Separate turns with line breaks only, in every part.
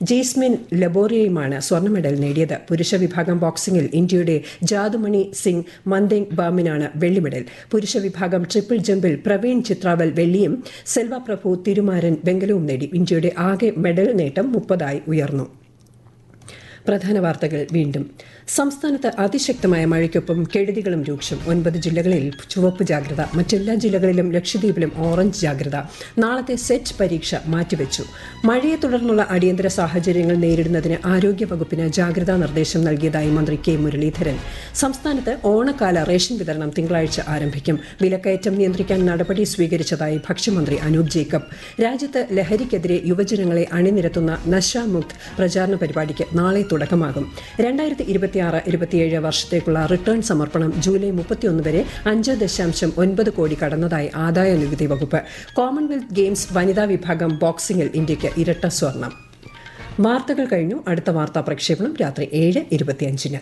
ജെയ്സ്മിൻ ലബോറിയയുമാണ് സ്വർണ്ണ മെഡൽ നേടിയത് പുരുഷ വിഭാഗം ബോക്സിംഗിൽ ഇന്ത്യയുടെ ജാദുമണി സിംഗ് മന്ദേങ് ബാമിനാണ് വെള്ളി മെഡൽ പുരുഷ വിഭാഗം ട്രിപ്പിൾ ജമ്പിൽ പ്രവീൺ ചിത്രാവൽ വെള്ളിയും സെൽവ പ്രഭു തിരുമാരൻ വെങ്കലവും നേടി ഇന്ത്യയുടെ ആകെ മെഡൽ നേട്ടം മുപ്പതായി ഉയർന്നു പ്രധാന വാർത്തകൾ വീണ്ടും സംസ്ഥാനത്ത് അതിശക്തമായ മഴയ്ക്കൊപ്പം കെടുതികളും രൂക്ഷം ഒൻപത് ജില്ലകളിൽ ചുവപ്പ് ജാഗ്രത മറ്റെല്ലാ ജില്ലകളിലും ലക്ഷദ്വീപിലും ഓറഞ്ച് ജാഗ്രത നാളത്തെ സെറ്റ് പരീക്ഷ മാറ്റിവെച്ചു മഴയെ തുടർന്നുള്ള അടിയന്തര സാഹചര്യങ്ങൾ നേരിടുന്നതിന് ആരോഗ്യവകുപ്പിന് ജാഗ്രതാ നിർദ്ദേശം നൽകിയതായി മന്ത്രി കെ മുരളീധരൻ സംസ്ഥാനത്ത് ഓണക്കാല റേഷൻ വിതരണം തിങ്കളാഴ്ച ആരംഭിക്കും വിലക്കയറ്റം നിയന്ത്രിക്കാൻ നടപടി സ്വീകരിച്ചതായി ഭക്ഷ്യമന്ത്രി അനൂപ് ജേക്കബ് രാജ്യത്ത് ലഹരിക്കെതിരെ യുവജനങ്ങളെ അണിനിരത്തുന്ന നശാമുക്ത് പ്രചാരണ പരിപാടിക്ക് നാളെ തുടക്കമാകും രണ്ടായിരത്തി ഇരുപത്തിയാറ് ഇരുപത്തിയേഴ് വർഷത്തേക്കുള്ള റിട്ടേൺ സമർപ്പണം ജൂലൈ മുപ്പത്തിയൊന്ന് വരെ അഞ്ച് ദശാംശം ഒൻപത് കോടി കടന്നതായി ആദായ നികുതി വകുപ്പ് കോമൺവെൽത്ത് ഗെയിംസ് വനിതാ വിഭാഗം ബോക്സിംഗിൽ ഇന്ത്യയ്ക്ക് ഇരട്ട സ്വർണം വാർത്തകൾ കഴിഞ്ഞു അടുത്ത വാർത്താ പ്രക്ഷേപണം രാത്രി ഏഴ് ഇരുപത്തിയഞ്ചിന്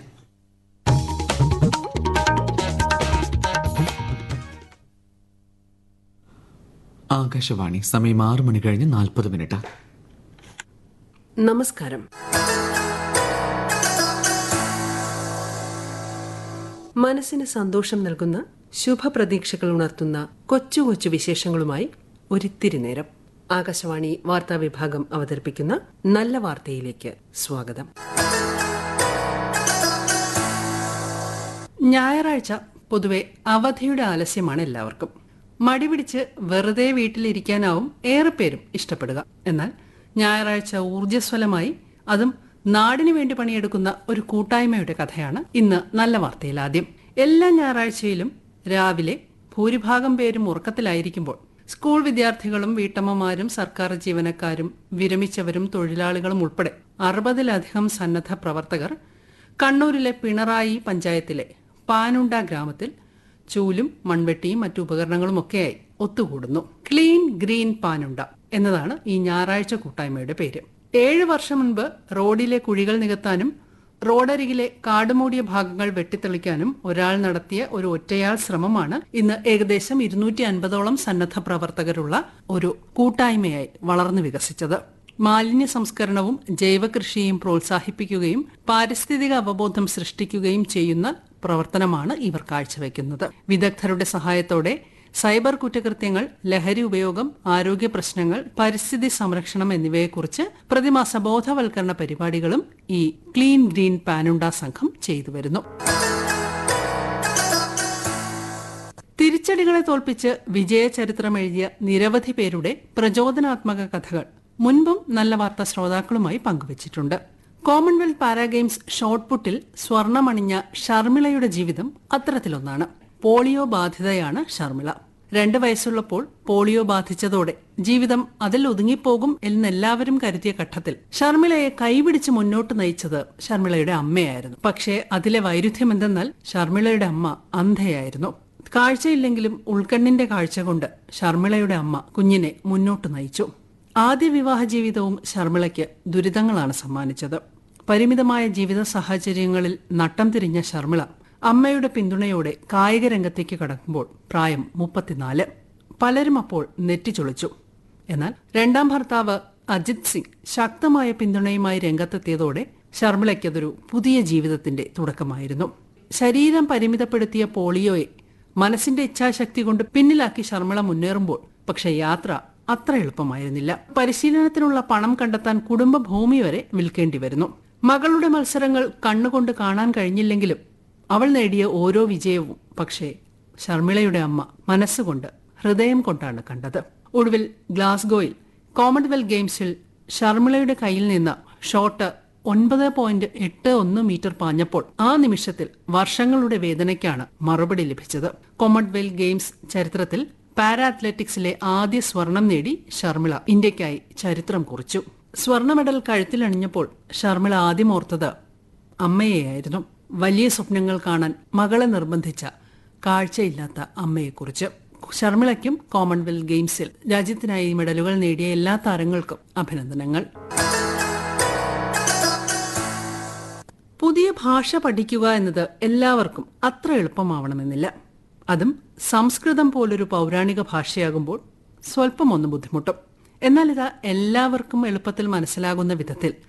ആകാശവാണി സമയം ആറ് മണി കഴിഞ്ഞ് നാൽപ്പത് മിനിറ്റ്
നമസ്കാരം മനസ്സിന് സന്തോഷം നൽകുന്ന ശുഭപ്രതീക്ഷകൾ ഉണർത്തുന്ന കൊച്ചു കൊച്ചു വിശേഷങ്ങളുമായി ഒരിത്തിരി നേരം ആകാശവാണി വാർത്താ വിഭാഗം അവതരിപ്പിക്കുന്ന നല്ല വാർത്തയിലേക്ക് സ്വാഗതം
ഞായറാഴ്ച പൊതുവെ അവധിയുടെ ആലസ്യമാണ് എല്ലാവർക്കും മടി പിടിച്ച് വെറുതെ വീട്ടിലിരിക്കാനാവും ഏറെ പേരും ഇഷ്ടപ്പെടുക എന്നാൽ ഞായറാഴ്ച ഊർജ്ജസ്വലമായി അതും നാടിനു വേണ്ടി പണിയെടുക്കുന്ന ഒരു കൂട്ടായ്മയുടെ കഥയാണ് ഇന്ന് നല്ല വാർത്തയിൽ ആദ്യം എല്ലാ ഞായറാഴ്ചയിലും രാവിലെ ഭൂരിഭാഗം പേരും ഉറക്കത്തിലായിരിക്കുമ്പോൾ സ്കൂൾ വിദ്യാർത്ഥികളും വീട്ടമ്മമാരും സർക്കാർ ജീവനക്കാരും വിരമിച്ചവരും തൊഴിലാളികളും ഉൾപ്പെടെ അറുപതിലധികം സന്നദ്ധ പ്രവർത്തകർ കണ്ണൂരിലെ പിണറായി പഞ്ചായത്തിലെ പാനുണ്ട ഗ്രാമത്തിൽ ചൂലും മൺവെട്ടിയും മറ്റു ഉപകരണങ്ങളും ഒക്കെയായി ഒത്തുകൂടുന്നു ക്ലീൻ ഗ്രീൻ പാനുണ്ട എന്നതാണ് ഈ ഞായറാഴ്ച കൂട്ടായ്മയുടെ പേര് ഏഴ് വർഷം മുൻപ് റോഡിലെ കുഴികൾ നികത്താനും റോഡരികിലെ കാടുമൂടിയ ഭാഗങ്ങൾ വെട്ടിത്തെളിക്കാനും ഒരാൾ നടത്തിയ ഒരു ഒറ്റയാൾ ശ്രമമാണ് ഇന്ന് ഏകദേശം ഇരുന്നൂറ്റി അൻപതോളം സന്നദ്ധ പ്രവർത്തകരുള്ള ഒരു കൂട്ടായ്മയായി വളർന്നു വികസിച്ചത് മാലിന്യ സംസ്കരണവും ജൈവകൃഷിയും പ്രോത്സാഹിപ്പിക്കുകയും പാരിസ്ഥിതിക അവബോധം സൃഷ്ടിക്കുകയും ചെയ്യുന്ന പ്രവർത്തനമാണ് ഇവർ കാഴ്ചവെക്കുന്നത് വിദഗ്ധരുടെ സഹായത്തോടെ സൈബർ കുറ്റകൃത്യങ്ങൾ ലഹരി ഉപയോഗം ആരോഗ്യ പ്രശ്നങ്ങൾ പരിസ്ഥിതി സംരക്ഷണം എന്നിവയെക്കുറിച്ച് പ്രതിമാസ ബോധവൽക്കരണ പരിപാടികളും ഈ ക്ലീൻ ഗ്രീൻ പാനുണ്ട സംഘം ചെയ്തു വരുന്നു തിരിച്ചടികളെ തോൽപ്പിച്ച് വിജയചരിത്രം എഴുതിയ നിരവധി പേരുടെ പ്രചോദനാത്മക കഥകൾ മുൻപും നല്ല വാർത്താ ശ്രോതാക്കളുമായി പങ്കുവച്ചിട്ടുണ്ട് കോമൺവെൽത്ത് പാരാഗെയിംസ് ഷോട്ട്പുട്ടിൽ സ്വർണമണിഞ്ഞ ഷർമിളയുടെ ജീവിതം അത്തരത്തിലൊന്നാണ് പോളിയോ ബാധിതയാണ് ഷർമിള രണ്ട് വയസ്സുള്ളപ്പോൾ പോളിയോ ബാധിച്ചതോടെ ജീവിതം അതിൽ ഒതുങ്ങിപ്പോകും എന്നെല്ലാവരും കരുതിയ ഘട്ടത്തിൽ ഷർമിളയെ കൈപിടിച്ച് മുന്നോട്ട് നയിച്ചത് ഷർമിളയുടെ അമ്മയായിരുന്നു പക്ഷേ അതിലെ വൈരുദ്ധ്യം എന്തെന്നാൽ ഷർമിളയുടെ അമ്മ അന്ധയായിരുന്നു കാഴ്ചയില്ലെങ്കിലും ഉൾക്കണ്ണിന്റെ കാഴ്ച കൊണ്ട് ഷർമിളയുടെ അമ്മ കുഞ്ഞിനെ മുന്നോട്ട് നയിച്ചു ആദ്യ വിവാഹ ജീവിതവും ഷർമിളയ്ക്ക് ദുരിതങ്ങളാണ് സമ്മാനിച്ചത് പരിമിതമായ ജീവിത സാഹചര്യങ്ങളിൽ നട്ടം തിരിഞ്ഞ ഷർമിള അമ്മയുടെ പിന്തുണയോടെ കായിക രംഗത്തേക്ക് കടക്കുമ്പോൾ പ്രായം മുപ്പത്തിനാല് പലരും അപ്പോൾ നെറ്റിച്ചൊളിച്ചു എന്നാൽ രണ്ടാം ഭർത്താവ് അജിത് സിംഗ് ശക്തമായ പിന്തുണയുമായി രംഗത്തെത്തിയതോടെ ഷർമിളയ്ക്കതൊരു പുതിയ ജീവിതത്തിന്റെ തുടക്കമായിരുന്നു ശരീരം പരിമിതപ്പെടുത്തിയ പോളിയോയെ മനസ്സിന്റെ ഇച്ഛാശക്തി കൊണ്ട് പിന്നിലാക്കി ശർമിള മുന്നേറുമ്പോൾ പക്ഷെ യാത്ര അത്ര എളുപ്പമായിരുന്നില്ല പരിശീലനത്തിനുള്ള പണം കണ്ടെത്താൻ കുടുംബ ഭൂമി വരെ വിൽക്കേണ്ടി വരുന്നു മകളുടെ മത്സരങ്ങൾ കണ്ണുകൊണ്ട് കാണാൻ കഴിഞ്ഞില്ലെങ്കിലും അവൾ നേടിയ ഓരോ വിജയവും പക്ഷേ ഷർമിളയുടെ അമ്മ മനസ്സുകൊണ്ട് ഹൃദയം കൊണ്ടാണ് കണ്ടത് ഒടുവിൽ ഗ്ലാസ്ഗോയിൽ കോമൺവെൽത്ത് ഗെയിംസിൽ ഷർമിളയുടെ കയ്യിൽ നിന്ന് ഷോട്ട് ഒൻപത് പോയിന്റ് എട്ട് ഒന്ന് മീറ്റർ പാഞ്ഞപ്പോൾ ആ നിമിഷത്തിൽ വർഷങ്ങളുടെ വേദനയ്ക്കാണ് മറുപടി ലഭിച്ചത് കോമൺവെൽത്ത് ഗെയിംസ് ചരിത്രത്തിൽ പാരാ അത്ലറ്റിക്സിലെ ആദ്യ സ്വർണം നേടി ഷർമിള ഇന്ത്യയ്ക്കായി ചരിത്രം കുറിച്ചു സ്വർണ്ണ മെഡൽ കഴുത്തിലണിഞ്ഞപ്പോൾ ഷർമിള ആദ്യം ഓർത്തത് അമ്മയെയായിരുന്നു വലിയ സ്വപ്നങ്ങൾ കാണാൻ മകളെ നിർബന്ധിച്ച കാഴ്ചയില്ലാത്ത അമ്മയെക്കുറിച്ച് ഷർമിളയ്ക്കും കോമൺവെൽത്ത് ഗെയിംസിൽ രാജ്യത്തിനായി മെഡലുകൾ നേടിയ എല്ലാ താരങ്ങൾക്കും അഭിനന്ദനങ്ങൾ പുതിയ ഭാഷ പഠിക്കുക എന്നത് എല്ലാവർക്കും അത്ര എളുപ്പമാവണമെന്നില്ല അതും സംസ്കൃതം പോലൊരു പൗരാണിക ഭാഷയാകുമ്പോൾ സ്വല്പം ഒന്ന് ബുദ്ധിമുട്ടും എന്നാൽ ഇത് എല്ലാവർക്കും എളുപ്പത്തിൽ മനസ്സിലാകുന്ന വിധത്തിൽ